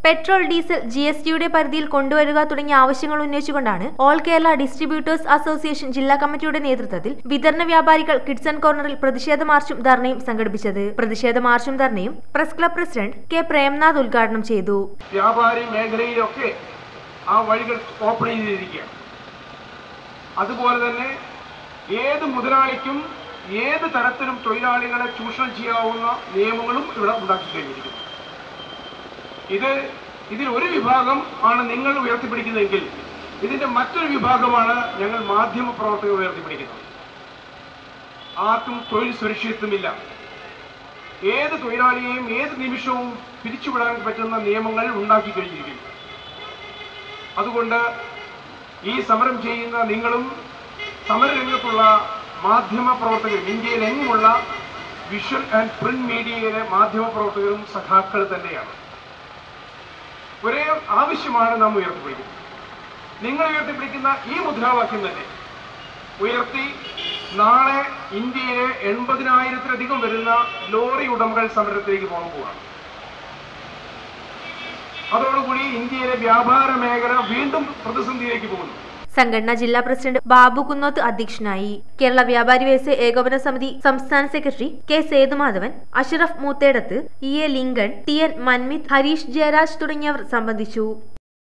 petrol diesel G S ടിയുടെ പരിധിയിൽ കൊണ്ടുവരിക തുടങ്ങിയ ആവശ്യങ്ങൾ ഉന്നയിച്ചുകൊണ്ടാണ് ഓൾ കേരള ഡിസ്ട്രിബ്യൂട്ടേഴ്സ് അസോസിയേഷൻ ജില്ലാ കമ്മിറ്റിയുടെ നേതൃത്വത്തിൽ വിതരണ വ്യാപാരികൾ കിഡ്സൺ കോർണറിൽ പ്രതിഷേധ മാർച്ചും ധർണയും സംഘടിപ്പിച്ചത് പ്രതിഷേധ മാർച്ചും ധർണയും press club president K Premnath ഉദ്ഘാടനം ചെയ്തു വ്യാപാരി മേഖലയിലൊക്കെ ആ വഴികൾ ഓപ്പൺ ചെയ്തിരിക്കുകയാണ് അതുപോലെ തന്നെ ഏത് മുതലാളിക്കും ഏത് തരത്തിലും തൊഴിലാളികളെ ചൂഷണം ചെയ്യാവുന്ന നിയമങ്ങളും ഇവിടെ ഉണ്ടാക്കി കഴിഞ്ഞിരിക്കുന്നു ഇത് ഇതിൽ ഒരു വിഭാഗം ആണ് നിങ്ങൾ ഉയർത്തിപ്പിടിക്കുന്നതെങ്കിൽ ഇതിന്റെ മറ്റൊരു വിഭാഗമാണ് ഞങ്ങൾ മാധ്യമ പ്രവർത്തകർ ഉയർത്തിപ്പിടിക്കുന്നത് ആർക്കും തൊഴിൽ സുരക്ഷിതത്വമില്ല ഏത് തൊഴിലാളിയെയും ഏത് നിമിഷവും പിരിച്ചുവിടാൻ പറ്റുന്ന നിയമങ്ങൾ ഉണ്ടാക്കി കഴിഞ്ഞിരിക്കുന്നു അതുകൊണ്ട് ഈ സമരം ചെയ്യുന്ന നിങ്ങളും സമരരംഗത്തുള്ള മാധ്യമ പ്രവർത്തകരും ഇന്ത്യയിൽ എങ്ങുമുള്ള വിഷ്വൽ ആൻഡ് പ്രിന്റ് മീഡിയയിലെ മാധ്യമ പ്രവർത്തകരും സഖാക്കൾ തന്നെയാണ് ഒരേ ആവശ്യമാണ് നാം ഉയർത്തിപ്പിടിക്കുന്നത് നിങ്ങൾ ഉയർത്തിപ്പിടിക്കുന്ന ഈ മുദ്രാവാക്യം തന്നെ ഉയർത്തി നാളെ ഇന്ത്യയിലെ എൺപതിനായിരത്തിലധികം വരുന്ന ലോറി ഉടമകൾ സമരത്തിലേക്ക് പോകാൻ പോവുകയാണ് അതോടുകൂടി ഇന്ത്യയിലെ വ്യാപാര മേഖല വീണ്ടും പ്രതിസന്ധിയിലേക്ക് പോകുന്നു സംഘടനാ ജില്ലാ പ്രസിഡന്റ് ബാബു കുന്നോത്ത് അധ്യക്ഷനായി കേരള വ്യാപാരി വ്യവസായ ഏകോപന സമിതി സംസ്ഥാന secretary K Sethumadhavan Ashraf Moothedath E A Lincoln T N Manmith Harish Jayaraj തുടങ്ങിയവർ സംബന്ധിച്ചു